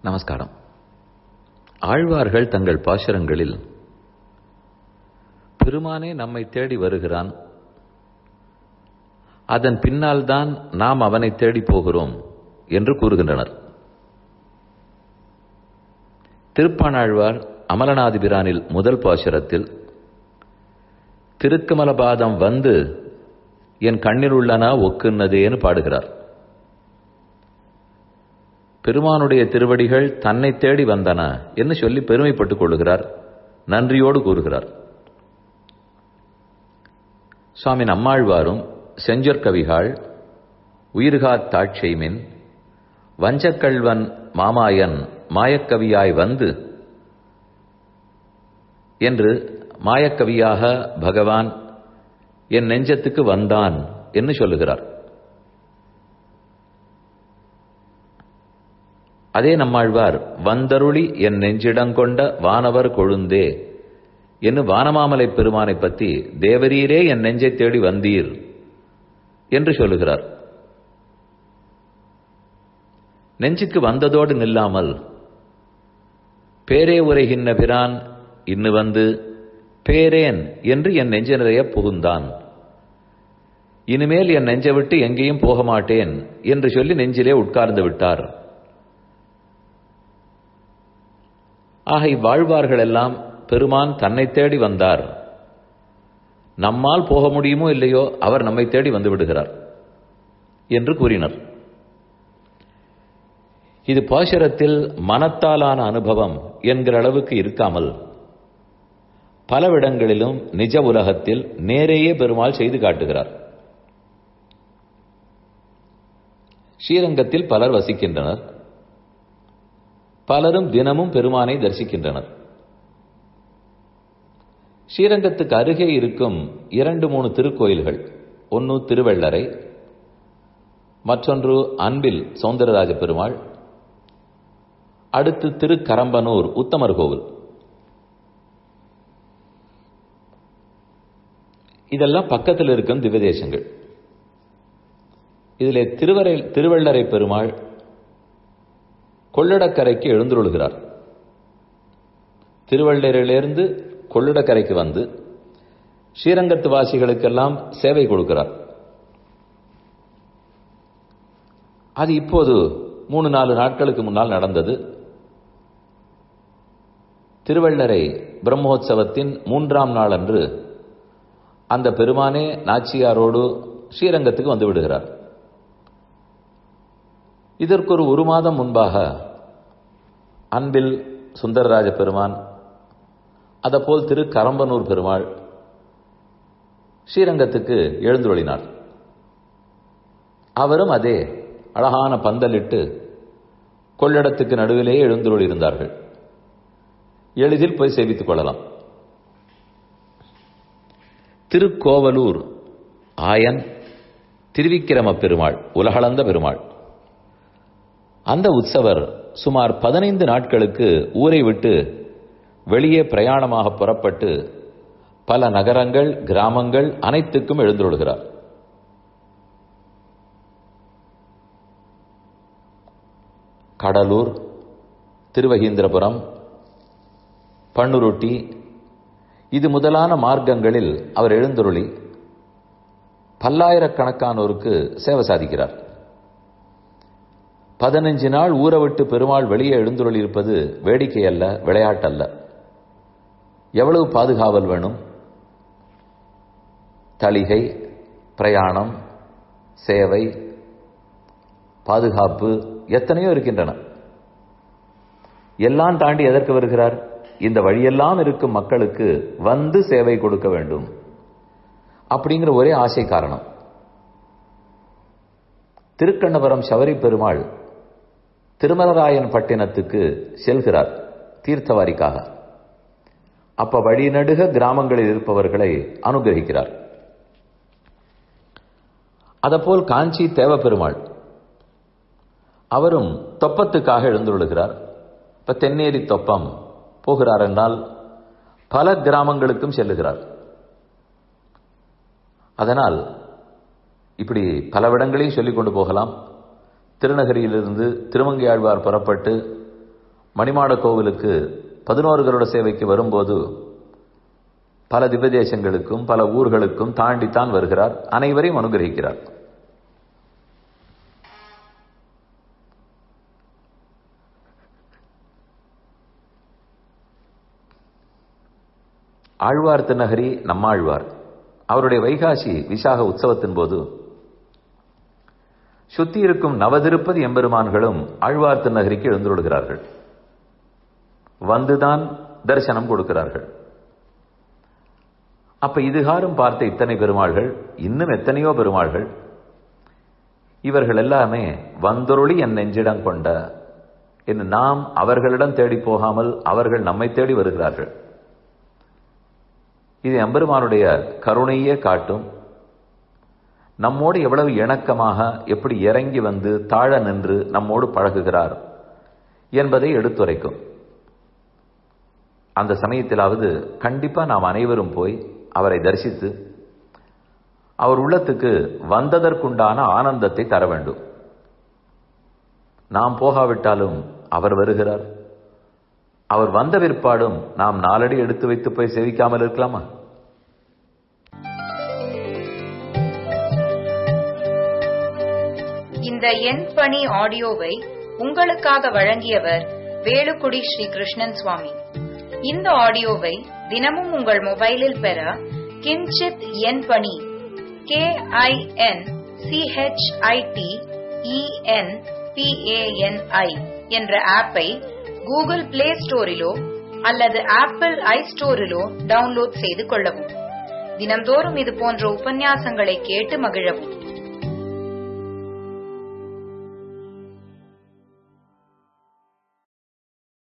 நமஸ்காரம் ஆழ்வார்கள் தங்கள் பாசுரங்களில் பெருமானே நம்மை தேடி வருகிறான் அதன் பின்னால் தான் நாம் அவனை தேடி போகிறோம் என்று கூறுகின்றனர் திருப்பாணாழ்வார் அமலநாதிபிரானில் முதல் பாசுரத்தில் திருக்கமலபாதம் வந்து என் கண்ணில் உள்ளனா ஒக்குன்னதேன்னு பாடுகிறார் பெருமானுடைய திருவடிகள் தன்னை தேடி வந்தன என்று சொல்லி பெருமைப்பட்டுக் கொள்ளுகிறார் நன்றியோடு கூறுகிறார் சுவாமி நம்மாழ்வாரும் செஞ்சொற்கவிகாள் உயிர்காத் தாட்செய்மின் வஞ்சக்கல்வன் மாமாயன் மாயக்கவியாய் வந்து என்று மாயக்கவியாக பகவான் என் நெஞ்சத்துக்கு வந்தான் என்று சொல்லுகிறார் அதே நம்மாழ்வார் வந்தருளி என் நெஞ்சிடங்கொண்ட வானவர் கொழுந்தே என்று வானமாமலை பெருமானை பற்றி தேவரீரே என் நெஞ்சை தேடி வந்தீர் என்று சொல்லுகிறார் நெஞ்சுக்கு வந்ததோடு நில்லாமல் பேரே உரைகின்ற பிரான் இன்னு வந்து பேரேன் என்று என் நெஞ்ச நிறைய புகுந்தான் இனிமேல் என் நெஞ்சை விட்டு எங்கேயும் போக மாட்டேன் என்று சொல்லி நெஞ்சிலே உட்கார்ந்து விட்டார் ஆக இவ்வாழ்வார்கள் எல்லாம் பெருமான் தன்னை தேடி வந்தார் நம்மால் போக முடியுமோ இல்லையோ அவர் நம்மை தேடி வந்து விடுகிறார் என்று கூறினர் இது பாசுரத்தில் மனத்தாலான அனுபவம் என்கிற அளவுக்கு இருக்காமல் பலவிடங்களிலும் நிஜ உலகத்தில் நேரேயே பெருமாள் செய்து காட்டுகிறார் ஸ்ரீரங்கத்தில் பலர் வசிக்கின்றனர் பலரும் தினமும் பெருமானை தரிசிக்கின்றனர் ஸ்ரீரங்கத்துக்கு அருகே இருக்கும் இரண்டு மூணு திருக்கோயில்கள் ஒன்று திருவள்ளரை மற்றொன்று அன்பில் சௌந்தரராஜ பெருமாள் அடுத்து திருக்கரம்பனூர் உத்தமர் கோவில் இதெல்லாம் பக்கத்தில் இருக்கும் திவ்யதேசங்கள் இதில் திருவரை திருவள்ளரை பெருமாள் கொள்ளடக்கரைக்கு எழுந்துருளுகிறார் திருவள்ளரிலிருந்து கொள்ளிடக்கரைக்கு வந்து ஸ்ரீரங்கத்து வாசிகளுக்கெல்லாம் சேவை கொடுக்கிறார் அது இப்போது மூணு நாலு நாட்களுக்கு முன்னால் நடந்தது திருவள்ளரை பிரம்மோற்சவத்தின் மூன்றாம் நாள் அன்று அந்த பெருமானே நாச்சியாரோடு ஸ்ரீரங்கத்துக்கு வந்து விடுகிறார் இதற்கு ஒரு ஒரு மாதம் முன்பாக அன்பில் சுந்தரராஜ பெருமான் அதப்போல் திரு கரம்பனூர் பெருமாள் ஸ்ரீரங்கத்துக்கு எழுந்துருளினார் அவரும் அதே அழகான பந்தலிட்டு கொள்ளிடத்துக்கு நடுவிலேயே எழுந்துருள் இருந்தார்கள் எளிதில் போய் சேவித்துக் கொள்ளலாம் திருக்கோவலூர் ஆயன் திருவிக்கிரம பெருமாள் உலகளந்த பெருமாள் அந்த உற்சவர் சுமார் பதினைந்து நாட்களுக்கு ஊரை விட்டு வெளியே பிரயாணமாக புறப்பட்டு பல நகரங்கள் கிராமங்கள் அனைத்துக்கும் எழுந்துள்ளார் கடலூர் திருவகீந்திரபுரம் பண்ருட்டி இது முதலான மார்க்கங்களில் அவர் எழுந்துருளி பல்லாயிரக்கணக்கானோருக்கு சேவை சாதிக்கிறார் பதினஞ்சு நாள் ஊற விட்டு பெருமாள் வெளியே எழுந்துருளி இருப்பது வேடிக்கை அல்ல விளையாட்டல்ல எவ்வளவு பாதுகாவல் வேணும் தளிகை பிரயாணம் சேவை பாதுகாப்பு எத்தனையோ இருக்கின்றன எல்லாம் தாண்டி எதற்கு வருகிறார் இந்த வழியெல்லாம் இருக்கும் மக்களுக்கு வந்து சேவை கொடுக்க வேண்டும் அப்படிங்கிற ஒரே ஆசை காரணம் திருக்கண்ணபுரம் சபரி பெருமாள் திருமலராயன் பட்டினத்துக்கு செல்கிறார் தீர்த்தவாரிக்காக அப்ப வழிநடுக கிராமங்களில் இருப்பவர்களை அனுகிரகிக்கிறார் அதப்போல் காஞ்சி தேவப்பெருமாள் அவரும் தொப்பத்துக்காக எழுந்துள்ளுகிறார் இப்ப தென்னேரி தொப்பம் போகிறார் என்றால் பல கிராமங்களுக்கும் செல்லுகிறார் அதனால் இப்படி பலவிடங்களையும் சொல்லிக் கொண்டு போகலாம் திருநகரியிலிருந்து திருமங்கையாழ்வார் புறப்பட்டு மணிமாட கோவிலுக்கு பதினோரு கருட சேவைக்கு வரும்போது பல திவ்யதேசங்களுக்கும் பல ஊர்களுக்கும் தாண்டித்தான் வருகிறார் அனைவரையும் அனுகிரகிக்கிறார் ஆழ்வார் திருநகரி நம்மாழ்வார் அவருடைய வைகாசி விசாக உற்சவத்தின் போது சுத்தி இருக்கும் நவதிருப்பதி எம்பெருமான்களும் ஆழ்வார் திருநகரிக்கு எழுந்துள்ளார்கள் வந்துதான் தரிசனம் கொடுக்கிறார்கள் அப்ப இதுகாரும் பார்த்த இத்தனை பெருமாள்கள் இன்னும் எத்தனையோ பெருமாள்கள் இவர்கள் எல்லாமே வந்தொருளி என் நெஞ்சிடம் கொண்ட என்று நாம் அவர்களிடம் தேடி போகாமல் அவர்கள் நம்மை தேடி வருகிறார்கள் இது எம்பெருமானுடைய கருணையே காட்டும் நம்மோடு எவ்வளவு இணக்கமாக எப்படி இறங்கி வந்து தாழ நின்று நம்மோடு பழகுகிறார் என்பதை எடுத்துரைக்கும் அந்த சமயத்திலாவது கண்டிப்பா நாம் அனைவரும் போய் அவரை தரிசித்து அவர் உள்ளத்துக்கு வந்ததற்குண்டான ஆனந்தத்தை தர வேண்டும் நாம் போகாவிட்டாலும் அவர் வருகிறார் அவர் வந்த பிற்பாடும் நாம் நாலடி எடுத்து வைத்து போய் சேவிக்காமல் இருக்கலாமா இந்த எண் பணி ஆடியோவை உங்களுக்காக வழங்கியவர் வேலுக்குடி ஸ்ரீ கிருஷ்ணன் சுவாமி இந்த ஆடியோவை தினமும் உங்கள் மொபைலில் பெற கிஞ்சித் எண் பணி கே ஐ என் சிஹெச்ஐடி இஎன் பிஏஎன்ஐ என்ற ஆப்பை கூகுள் பிளே ஸ்டோரிலோ அல்லது ஆப்பிள் ஐ ஸ்டோரிலோ டவுன்லோட் செய்து கொள்ளவும் தினம்தோறும் இது போன்ற உபன்யாசங்களை கேட்டு மகிழவும்